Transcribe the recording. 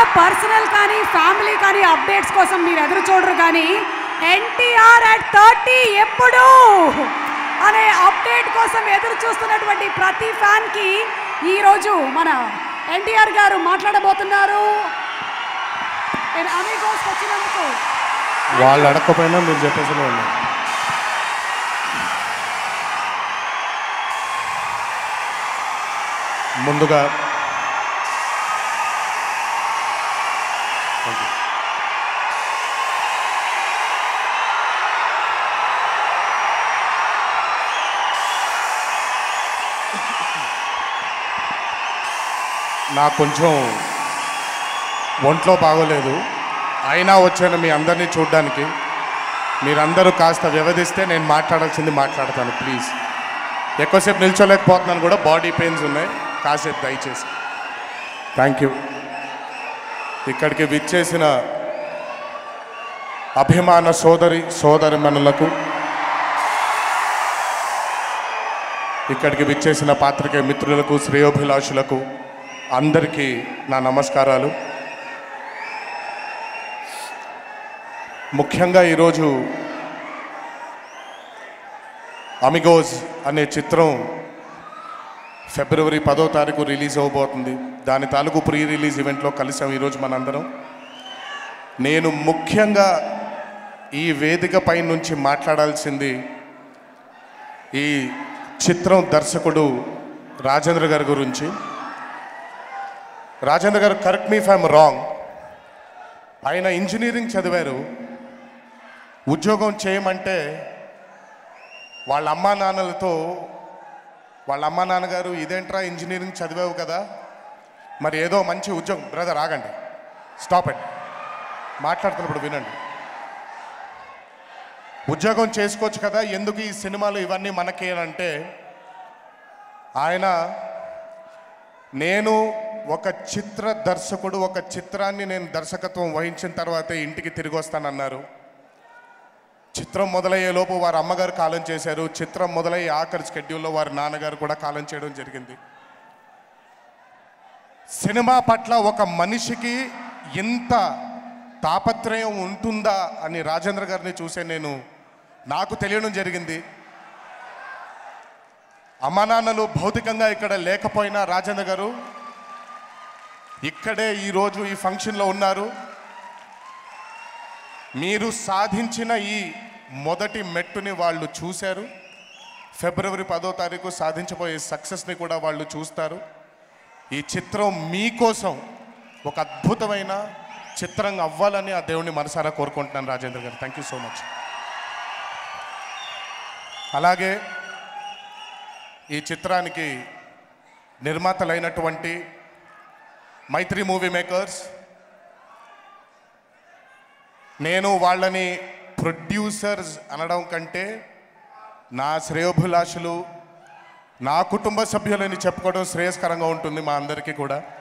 Personal కానీ family కానీ updates కోసం మీరు ఎదురు చూడరు కానీ ఎన్టీఆర్ అట్ థర్టీ ఎప్పుడు అనే అప్డేట్ కోసం ఎదురు చూస్తున్నటువంటి ప్రతి ఫ్యాన్కి ఈరోజు మన ఎన్టీఆర్ గారు మాట్లాడబోతున్నారు నేను అమీగోస్ వచ్చినందుకు వాళ్ళు అడగకపోయినా మీరు చెప్పేసి ఉన్నారు ముందుగా Thank you. నాకు కొంచెం ఒంట్లో బాగోలేదు అయినా వచ్చాను మీ అందరినీ చూడడానికి మీరందరూ కాస్త వ్యవధిస్తే నేను మాట్లాడాల్సింది మాట్లాడతాను ప్లీజ్ ఎక్కువసేపు నిల్చోలేకపోతున్నాను కూడా బాడీ పెయిన్స్ ఉన్నాయి కాసేపు దయచేసి థ్యాంక్ యూ ఇక్కడికి విచ్చేసిన అభిమాన సోదరి సోదరిమణులకు ఇక్కడికి విచ్చేసిన పాత్రికేయ మిత్రులకు శ్రేయోభిలాషులకు అందరికీ నా నమస్కారాలు ముఖ్యంగా ఈరోజు అమిగోజ్ అనే చిత్రం ఫిబ్రవరి పదో తారీఖు రిలీజ్ అవబోతుంది దాని తాలూకు ప్రీ రిలీజ్ ఈవెంట్లో కలిసాం ఈరోజు మనందరం నేను ముఖ్యంగా ఈ వేదిక పై నుంచి మాట్లాడాల్సింది ఈ చిత్రం దర్శకుడు రాజేంద్ర గారి గురించి Rajendra garu correct me if I'm wrong ఆయన ఇంజనీరింగ్ చదివారు ఉద్యోగం చేయమంటే వాళ్ళ అమ్మా నాన్నలతో వాళ్ళ అమ్మా నాన్నగారు ఇదేంట్రా ఇంజనీరింగ్ చదివావు కదా మరి ఏదో మంచి ఉద్యోగం బ్రదర్ ఆగండి స్టాప్ ఇట్ మాట్లాడుతున్నప్పుడు వినండి ఉద్యోగం చేసుకోవచ్చు కదా ఎందుకు ఈ సినిమాలు ఇవన్నీ మనకి అని అంటే ఆయన నేను ఒక చిత్ర దర్శకుడు ఒక చిత్రాన్ని నేను దర్శకత్వం వహించిన తర్వాతే ఇంటికి తిరిగి వస్తానన్నారు చిత్రం మొదలయ్యే లోపు వారి అమ్మగారు కాలం చేశారు చిత్రం మొదలయ్యే ఆఖరి స్కెడ్యూల్లో వారి నాన్నగారు కూడా కాలం చేయడం జరిగింది సినిమా పట్ల ఒక మనిషికి ఇంత తాపత్రయం ఉంటుందా అని రాజేంద్ర గారిని చూసే నేను నాకు తెలియడం జరిగింది అమ్మా నాన్నలు భౌతికంగా ఇక్కడ లేకపోయినా రాజేంద్ర గారు ఇక్కడే ఈరోజు ఈ ఫంక్షన్లో ఉన్నారు మీరు సాధించిన ఈ మొదటి మెట్టుని వాళ్ళు చూశారు ఫిబ్రవరి పదో తారీఖు సాధించబోయే సక్సెస్ని కూడా వాళ్ళు చూస్తారు ఈ చిత్రం మీకోసం ఒక అద్భుతమైన చిత్రం అవ్వాలని ఆ దేవుణ్ణి మనసారా కోరుకుంటున్నాను రాజేంద్ర గారు థ్యాంక్ యూ సో మచ్ అలాగే ఈ చిత్రానికి నిర్మాతలైనటువంటి మైత్రి మూవీ మేకర్స్ నేను వాళ్ళని ప్రొడ్యూసర్స్ అనడం కంటే నా శ్రేయోభిలాషులు నా కుటుంబ సభ్యులని చెప్పుకోవడం శ్రేయస్కరంగా ఉంటుంది మా అందరికీ కూడా